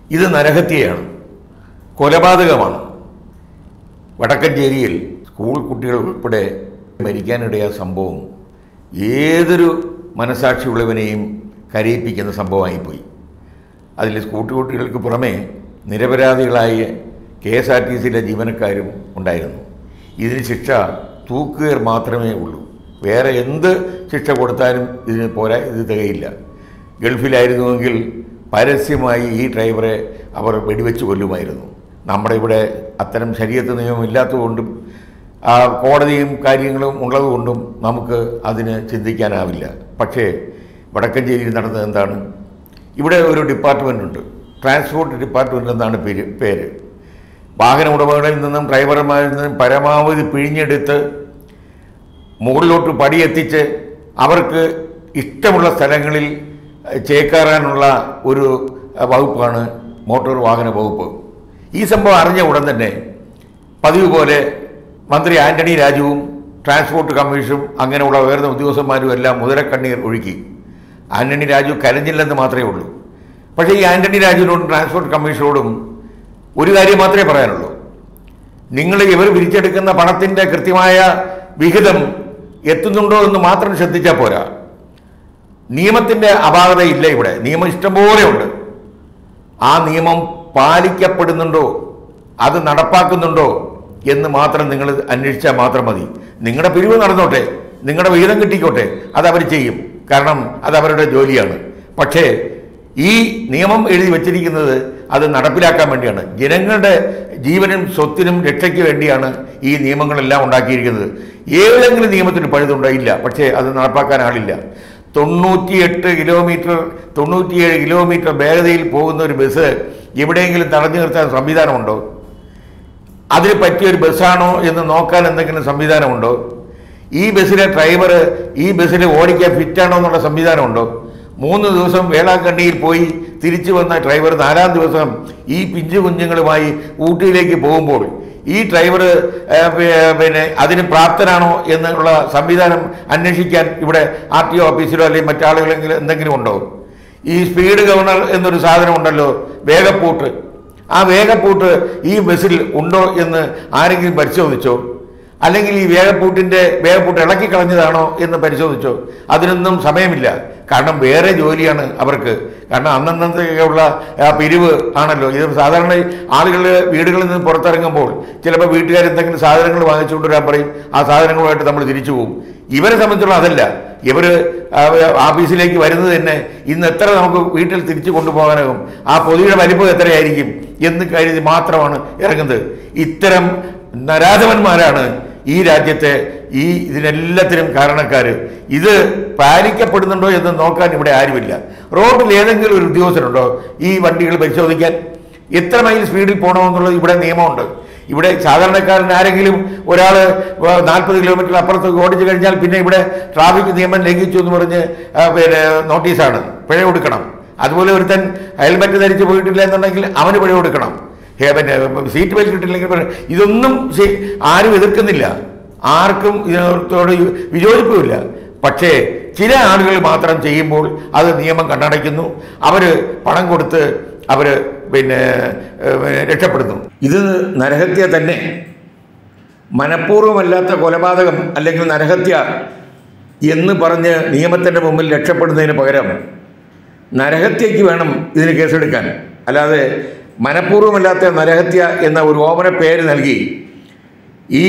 ഇത് നരഹത്യയാണ് കൊലപാതകമാണ് വടക്കഞ്ചേരിയിൽ സ്കൂൾ കുട്ടികൾ ഉൾപ്പെടെ മരിക്കാനിടയ സംഭവം ഏതൊരു മനസാക്ഷിയുള്ളവനെയും കരയിപ്പിക്കുന്ന സംഭവമായിപ്പോയി അതിൽ സ്കൂൾ കുട്ടികൾക്ക് പുറമെ നിരപരാധികളായ കെ എസ് ആർ ടി സിയിലെ ജീവനക്കാരും ഉണ്ടായിരുന്നു ഇതിന് ശിക്ഷ തൂക്കുകയർ മാത്രമേ ഉള്ളൂ വേറെ എന്ത് ശിക്ഷ കൊടുത്താലും ഇതിന് പോരാ ഇത് തികയില്ല ഗൾഫിലായിരുന്നുവെങ്കിൽ പരസ്യമായി ഈ ഡ്രൈവറെ അവർ വെടിവെച്ച് കൊല്ലുമായിരുന്നു നമ്മുടെ ഇവിടെ അത്തരം ശരീരത്ത് നിയമം ഇല്ലാത്തതുകൊണ്ടും ആ കോടതിയും കാര്യങ്ങളും ഉള്ളതുകൊണ്ടും നമുക്ക് അതിന് ചിന്തിക്കാനാവില്ല പക്ഷേ വടക്കഞ്ചേരിയിൽ നടന്നത് എന്താണ് ഇവിടെ ഒരു ഡിപ്പാർട്ട്മെൻ്റ് ഉണ്ട് ട്രാൻസ്പോർട്ട് ഡിപ്പാർട്ട്മെൻ്റ് എന്നാണ് പേര് പേര് വാഹന ഉടമകളിൽ നിന്നും ഡ്രൈവർമാരിൽ നിന്നും പരമാവധി പിഴിഞ്ഞെടുത്ത് മുകളിലോട്ട് പടിയെത്തിച്ച് അവർക്ക് ഇഷ്ടമുള്ള സ്ഥലങ്ങളിൽ ചേക്കാറാനുള്ള ഒരു വകുപ്പാണ് മോട്ടോർ വാഹന വകുപ്പ് ഈ സംഭവം അറിഞ്ഞ ഉടൻ തന്നെ പതിവ് പോലെ മന്ത്രി ആന്റണി രാജുവും ട്രാൻസ്പോർട്ട് കമ്മീഷനും അങ്ങനെയുള്ള ഉയർന്ന ഉദ്യോഗസ്ഥന്മാരും എല്ലാം മുതലക്കണ്ണീർ ഒഴുക്കി ആന്റണി രാജു കരഞ്ഞില്ലെന്ന് മാത്രമേ ഉള്ളൂ പക്ഷേ ഈ ആന്റണി രാജുവിനോടും ട്രാൻസ്പോർട്ട് കമ്മീഷനോടും ഒരു കാര്യം മാത്രമേ പറയാനുള്ളൂ നിങ്ങൾ ഇവർ പിരിച്ചെടുക്കുന്ന പണത്തിൻ്റെ കൃത്യമായ വിഹിതം എത്തുന്നുണ്ടോ എന്ന് മാത്രം ശ്രദ്ധിച്ചാൽ പോരാ നിയമത്തിൻ്റെ അപാകതയില്ല ഇവിടെ നിയമം ഇഷ്ടംപോലെ ഉണ്ട് ആ നിയമം പാലിക്കപ്പെടുന്നുണ്ടോ അത് നടപ്പാക്കുന്നുണ്ടോ എന്ന് മാത്രം നിങ്ങൾ അന്വേഷിച്ചാൽ മാത്രം മതി നിങ്ങളുടെ പിരിവ് നടന്നോട്ടെ നിങ്ങളുടെ വിഹിതം കിട്ടിക്കോട്ടെ അത് അവർ ചെയ്യും കാരണം അത് അവരുടെ ജോലിയാണ് പക്ഷേ ഈ നിയമം എഴുതി വച്ചിരിക്കുന്നത് അത് നടപ്പിലാക്കാൻ വേണ്ടിയാണ് ജനങ്ങളുടെ ജീവനും സ്വത്തിനും രക്ഷയ്ക്ക് വേണ്ടിയാണ് ഈ നിയമങ്ങളെല്ലാം ഉണ്ടാക്കിയിരിക്കുന്നത് ഏതെങ്കിലും നിയമത്തിന് പഴുതുണ്ടോ ഇല്ല പക്ഷേ അത് നടപ്പാക്കാൻ ആളില്ല തൊണ്ണൂറ്റിയെട്ട് കിലോമീറ്റർ തൊണ്ണൂറ്റിയേഴ് കിലോമീറ്റർ വേഗതയിൽ പോകുന്ന ഒരു ബസ് എവിടെയെങ്കിലും തടഞ്ഞു നിർത്താൻ സംവിധാനമുണ്ടോ അതിന് പറ്റിയ ഒരു ബസ്സാണോ എന്ന് നോക്കാൻ എന്തെങ്കിലും സംവിധാനമുണ്ടോ ഈ ബസ്സിലെ ഡ്രൈവർ ഈ ബസ്സിൽ ഓടിക്കാൻ ഫിറ്റാണോ എന്നുള്ള സംവിധാനമുണ്ടോ മൂന്ന് ദിവസം വേളാങ്കണ്ണിയിൽ പോയി തിരിച്ചു വന്ന ഡ്രൈവർ നാലാം ദിവസം ഈ പിഞ്ചു കുഞ്ഞുങ്ങളുമായി ഊട്ടിയിലേക്ക് പോകുമ്പോൾ ഈ ഡ്രൈവർ പിന്നെ അതിന് പ്രാപ്തനാണോ എന്നുള്ള സംവിധാനം അന്വേഷിക്കാൻ ഇവിടെ ആർ ടി ഒ ഓഫീസിലോ അല്ലെങ്കിൽ മറ്റാളുകളെങ്കിലും എന്തെങ്കിലും ഉണ്ടോ ഈ സ്പീഡ് ഗവർണർ എന്നൊരു സാധനം ഉണ്ടല്ലോ വേഗപ്പൂട്ട് ആ വേഗപ്പൂട്ട് ഈ ബസ്സിൽ ഉണ്ടോ എന്ന് ആരെങ്കിലും പരിശോധിച്ചോ അല്ലെങ്കിൽ ഈ വേഗപ്പൂട്ടിൻ്റെ വേഗപ്പൂട്ട് ഇളക്കി കളഞ്ഞതാണോ എന്ന് പരിശോധിച്ചോ അതിനൊന്നും സമയമില്ല കാരണം വേറെ ജോലിയാണ് അവർക്ക് കാരണം അന്നന്നത്തേക്കുള്ള ആ പിരിവ് ആണല്ലോ ഇത് സാധാരണ ആളുകൾ വീടുകളിൽ നിന്ന് പുറത്തിറങ്ങുമ്പോൾ ചിലപ്പോൾ വീട്ടുകാർ എന്തെങ്കിലും സാധനങ്ങൾ വാങ്ങിച്ചുകൊണ്ട് വരാൻ പറയും ആ സാധനങ്ങളുമായിട്ട് നമ്മൾ തിരിച്ചു പോകും ഇവരെ സംബന്ധിച്ചുള്ള അതല്ല ഇവർ ഓഫീസിലേക്ക് വരുന്നത് തന്നെ ഇന്ന് എത്ര നമുക്ക് വീട്ടിൽ തിരിച്ചു കൊണ്ടുപോകാനാകും ആ പൊതിയുടെ വലിപ്പം എത്രയായിരിക്കും എന്ന് കരുതി മാത്രമാണ് ഇറങ്ങുന്നത് ഇത്തരം നരാധവന്മാരാണ് ഈ രാജ്യത്തെ ഈ ഇതിനെല്ലാത്തിനും കാരണക്കാർ ഇത് പാലിക്കപ്പെടുന്നുണ്ടോ എന്ന് നോക്കാൻ ഇവിടെ ആരുമില്ല റോഡിൽ ഏതെങ്കിലും ഒരു ഉദ്യോഗസ്ഥനുണ്ടോ ഈ വണ്ടികൾ പരിശോധിക്കാൻ എത്ര മൈൽ സ്പീഡിൽ പോകണമെന്നുള്ളത് ഇവിടെ നിയമമുണ്ട് ഇവിടെ സാധാരണക്കാരൻ ആരെങ്കിലും ഒരാൾ നാൽപ്പത് കിലോമീറ്റർ അപ്പുറത്തേക്ക് ഓടിച്ചു കഴിഞ്ഞാൽ പിന്നെ ഇവിടെ ട്രാഫിക് നിയമം ലംഘിച്ചു എന്ന് പറഞ്ഞ് ആ, പിന്നെ നോട്ടീസാണ് പിഴ കൊടുക്കണം അതുപോലെ ഒരുത്തൻ ഹെൽമെറ്റ് ധരിച്ച് പോയിട്ടില്ല എന്നുണ്ടെങ്കിൽ അവന് പിഴ കൊടുക്കണം ഹേ, പിന്നെ സീറ്റ് ബെൽറ്റ് ഇട്ടില്ലെങ്കിൽ പിഴ- ഇതൊന്നും ശരി- ആരും എതിർക്കുന്നില്ല ആർക്കും ഇതിനോട് വിയോജിപ്പുമില്ല പക്ഷേ ചില ആളുകൾ മാത്രം ചെയ്യുമ്പോൾ അത് നിയമം കണ്ണടയ്ക്കുന്നു അവർ പണം കൊടുത്ത് അവർ പിന്നെ ഏഹ്, രക്ഷപ്പെടുന്നു ഇത് നരഹത്യ തന്നെ മനഃപൂർവ്വമല്ലാത്ത കൊലപാതകം അല്ലെങ്കിൽ നരഹത്യ എന്ന് പറഞ്ഞ് നിയമത്തിൻ്റെ മുമ്പിൽ രക്ഷപ്പെടുന്നതിന് പകരം നരഹത്യയ്ക്ക് വേണം ഇതിന് കേസെടുക്കാൻ അല്ലാതെ മനഃപൂർവ്വമല്ലാത്ത നരഹത്യ എന്ന ഒരു ഓമന പേര് നൽകി ഈ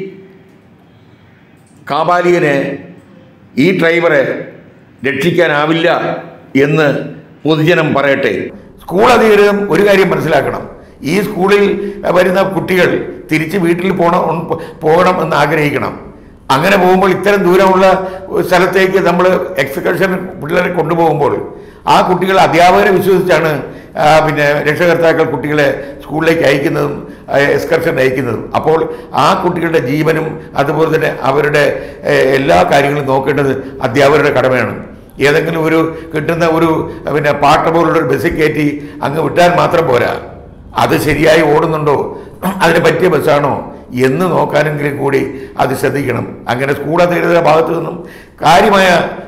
കാബാലിയനെ ഈ ഡ്രൈവറെ രക്ഷിക്കാനാവില്ല എന്ന് പൊതുജനം പറയട്ടെ സ്കൂൾ അധികൃതരും ഒരു കാര്യം മനസ്സിലാക്കണം ഈ സ്കൂളിൽ വരുന്ന കുട്ടികൾ തിരിച്ച് വീട്ടിൽ പോകണം പോകണം എന്ന് ആഗ്രഹിക്കണം അങ്ങനെ പോകുമ്പോൾ ഇത്തരം ദൂരമുള്ള സ്ഥലത്തേക്ക് നമ്മൾ എക്സ്കർഷൻ പിള്ളേരെ കൊണ്ടുപോകുമ്പോൾ ആ കുട്ടികൾ അധ്യാപകരെ വിശ്വസിച്ചാണ് ആ, പിന്നെ രക്ഷകർത്താക്കൾ കുട്ടികളെ സ്കൂളിലേക്ക് അയക്കുന്നതും എക്സ്കർഷൻ അയക്കുന്നതും അപ്പോൾ ആ കുട്ടികളുടെ ജീവനും അതുപോലെ തന്നെ അവരുടെ ഏഹ്, എല്ലാ കാര്യങ്ങളും നോക്കേണ്ടത് അധ്യാപകരുടെ കടമയാണ് ഏതെങ്കിലും ഒരു കിട്ടുന്ന ഒരു പിന്നെ പാട്ട പോലുള്ള ഒരു ബസ്സിൽ കയറ്റി അങ്ങ് വിട്ടാൽ മാത്രം പോരാ അത് ശരിയായി ഓടുന്നുണ്ടോ അതിന് പറ്റിയ ബസ്സാണോ എന്ന് നോക്കാനെങ്കിലും കൂടി അത് ശ്രദ്ധിക്കണം അങ്ങനെ സ്കൂൾ അധികൃതരുടെ ഭാഗത്തു നിന്നും കാര്യമായ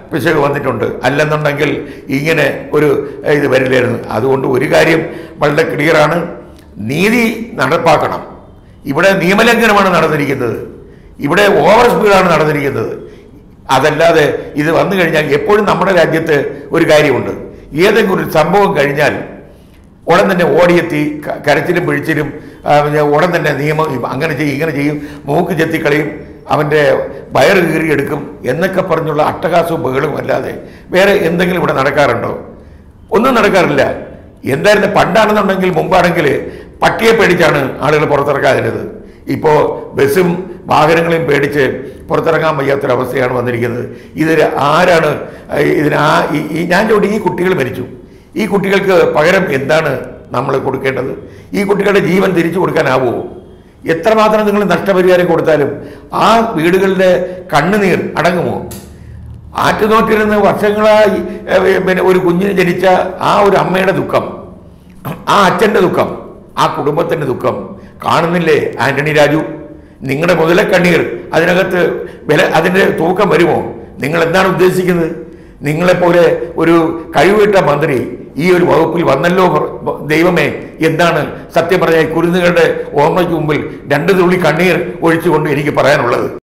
പിശക് വന്നിട്ടുണ്ട് അല്ലെന്നുണ്ടെങ്കിൽ ഇങ്ങനെ ഒരു ഏഹ്, ഇത് വരില്ലായിരുന്നു അതുകൊണ്ട് ഒരു കാര്യം വളരെ ക്ലിയറാണ് നീതി നടപ്പാക്കണം ഇവിടെ നിയമലംഘനമാണ് നടന്നിരിക്കുന്നത് ഇവിടെ ഓവർ സ്പീഡാണ് നടന്നിരിക്കുന്നത് അതല്ലാതെ ഇത് വന്നു കഴിഞ്ഞാൽ എപ്പോഴും നമ്മുടെ രാജ്യത്ത് ഒരു കാര്യമുണ്ട് ഏതെങ്കിലും ഒരു സംഭവം കഴിഞ്ഞാൽ ഉടൻ തന്നെ ഓടിയെത്തി ക- കരച്ചിലും പിഴിച്ചിലും ആ, പിന്നെ ഉടൻ തന്നെ നിയമം ഇപ്പ അങ്ങനെ ചെയ്യും ഇങ്ങനെ ചെയ്യും മൂക്ക് ചെത്തിക്കളയും അവൻ്റെ വയറ് കീറിയെടുക്കും എന്നൊക്കെ പറഞ്ഞുള്ള അട്ടഹാസവും ബഹളവും അല്ലാതെ വേറെ എന്തെങ്കിലും ഇവിടെ നടക്കാറുണ്ടോ ഒന്നും നടക്കാറില്ല എന്തായിരുന്നു പണ്ടാണെന്നുണ്ടെങ്കിൽ മുമ്പാണെങ്കിൽ പട്ടിയെ പേടിച്ചാണ് ആളുകൾ പുറത്തിറക്കാതിരുന്നത് ഇപ്പോൾ ബസ്സും വാഹനങ്ങളെയും പേടിച്ച് പുറത്തിറങ്ങാൻ വയ്യാത്തൊരവസ്ഥയാണ് വന്നിരിക്കുന്നത് ഇതിൽ ആരാണ് ഏഹ്, ഇതിന് ആ ഈ- ഈ ഞാൻ ചോദിച്ചു ഈ കുട്ടികൾ മരിച്ചു ഈ കുട്ടികൾക്ക് പകരം എന്താണ് നമ്മൾ കൊടുക്കേണ്ടത് ഈ കുട്ടികളുടെ ജീവൻ തിരിച്ചു കൊടുക്കാനാവുമോ എത്രമാത്രം നിങ്ങൾ നഷ്ടപരിഹാരം കൊടുത്താലും ആ വീടുകളുടെ കണ്ണുനീർ അടങ്ങുമോ ആറ്റുനോറ്റിരുന്ന് വർഷങ്ങളായി ഏഹ്, പിന്നെ ഒരു കുഞ്ഞിന് ജനിച്ച ആ ഒരു അമ്മയുടെ ദുഃഖം ആ അച്ഛൻ്റെ ദുഃഖം ആ കുടുംബത്തിൻ്റെ ദുഃഖം കാണുന്നില്ലേ ആന്റണി രാജു നിങ്ങളുടെ മുതലക്കണ്ണീർ അതിനകത്ത് വില അതിൻ്റെ തൂക്കം വരുമോ നിങ്ങൾ എന്താണ് ഉദ്ദേശിക്കുന്നത് നിങ്ങളെപ്പോലെ ഒരു കഴിവുകിട്ട മന്ത്രി ഈ ഒരു വകുപ്പിൽ വന്നല്ലോ ദൈവമേ എന്താണ് സത്യം പറഞ്ഞാൽ കുരുന്നുകളുടെ ഓർമ്മയ്ക്ക് മുമ്പിൽ രണ്ട് തുള്ളി കണ്ണീർ ഒഴിച്ചുകൊണ്ട് എനിക്ക് പറയാനുള്ളത്